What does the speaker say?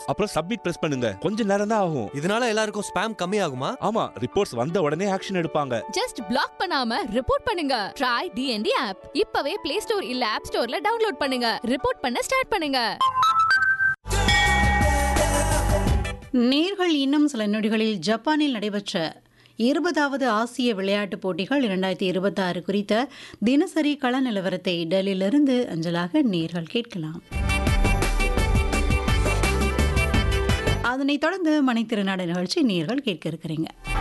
அப்புறம் submit press பண்ணுங்க கொஞ்ச நேரம் தான் ஆகும் இதனால எல்லாருக்கும் ஸ்பேம் கம்மி ஆகுமா ஆமா ரிப்போர்ட்ஸ் வந்த உடனே ஆக்ஷன் எடுப்பாங்க ஜஸ்ட் பிளாக் பண்ணாம ரிப்போர்ட் பண்ணுங்க ட்ரை டிஎன்டி ஆப் இப்பவே பிளே ஸ்டோர் இல்ல ஆப் ஸ்டோர்ல டவுன்லோட் பண்ணுங்க ரிப்போர்ட் பண்ண ஸ்டார்ட் பண்ணுங்க நேர்கள் இன்னும் சில நொடிகளில் ஜப்பானில் நடைபெற்ற இருபதாவது ஆசிய விளையாட்டுப் போட்டிகள் இரண்டாயிரத்தி இருபத்தாறு குறித்த தினசரி கள நிலவரத்தை டெல்லியிலிருந்து அஞ்சலாக நேர்கள் கேட்கலாம் அதனைத் தொடர்ந்து மணித்திருநாடு நிகழ்ச்சி நேர்கள் கேட்க இருக்கிறீங்க